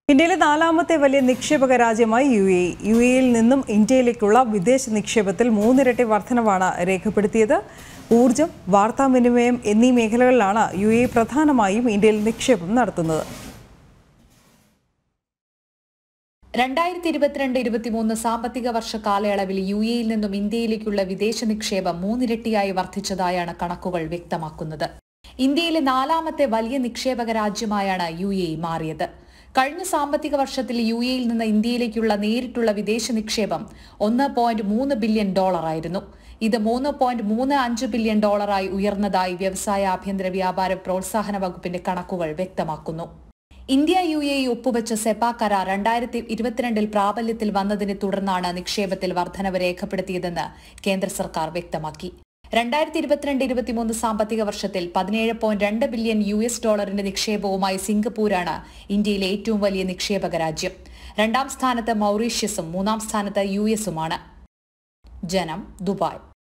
ഇന്ത്യയിലെ നാലാമത്തെ വലിയ നിക്ഷേപക രാജ്യമായി യു എ യു എയിൽ നിന്നും ഇന്ത്യയിലേക്കുള്ള വിദേശ നിക്ഷേപത്തിൽ മൂന്നിരട്ടി വർധനവാണ് രേഖപ്പെടുത്തിയത് ഊർജം വാർത്താവിനിമയം എന്നീ മേഖലകളിലാണ് യു എ പ്രധാനമായും ഇന്ത്യയിൽ നിക്ഷേപം നടത്തുന്നത് രണ്ടായിരത്തി ഇരുപത്തിരണ്ട് ഇരുപത്തിമൂന്ന് സാമ്പത്തിക വർഷ കാലയളവിൽ യു എയിൽ നിന്നും ഇന്ത്യയിലേക്കുള്ള വിദേശ നിക്ഷേപം മൂന്നിരട്ടിയായി വർദ്ധിച്ചതായാണ് കണക്കുകൾ വ്യക്തമാക്കുന്നത് ഇന്ത്യയിലെ നാലാമത്തെ വലിയ നിക്ഷേപക രാജ്യമായാണ് യു എ മാറിയത് കഴിഞ്ഞ സാമ്പത്തിക വർഷത്തിൽ യു എയിൽ നിന്ന് ഇന്ത്യയിലേക്കുള്ള നേരിട്ടുള്ള വിദേശ നിക്ഷേപം ഒന്ന് പോയിന്റ് മൂന്ന് ബില്യൺ ഡോളറായിരുന്നു ഇത് മൂന്ന് പോയിന്റ് മൂന്ന് അഞ്ച് ബില്യൺ ഡോളറായി ഉയർന്നതായി വ്യവസായ ആഭ്യന്തര വ്യാപാര പ്രോത്സാഹന വകുപ്പിന്റെ കണക്കുകൾ വ്യക്തമാക്കുന്നു ഇന്ത്യ യു എ ഒപ്പുവെച്ച സെപ്പ കരാർ രണ്ടായിരത്തി ഇരുപത്തിരണ്ടിൽ പ്രാബല്യത്തിൽ വന്നതിനെ തുടർന്നാണ് നിക്ഷേപത്തിൽ വർധനവ് രേഖപ്പെടുത്തിയതെന്ന് കേന്ദ്ര സർക്കാർ വ്യക്തമാക്കി രണ്ടായിരത്തി ഇരുപത്തിരണ്ട് ഇരുപത്തിമൂന്ന് സാമ്പത്തിക വർഷത്തിൽ പതിനേഴ് പോയിന്റ് രണ്ട് ബില്യൺ യു എസ് ഡോളറിന്റെ നിക്ഷേപവുമായി സിംഗപ്പൂരാണ് ഇന്ത്യയിലെ ഏറ്റവും വലിയ നിക്ഷേപക രാജ്യം രണ്ടാം സ്ഥാനത്ത് മൌറീഷ്യസും മൂന്നാം സ്ഥാനത്ത് യു എസുമാണ് ജനം ദുബായ്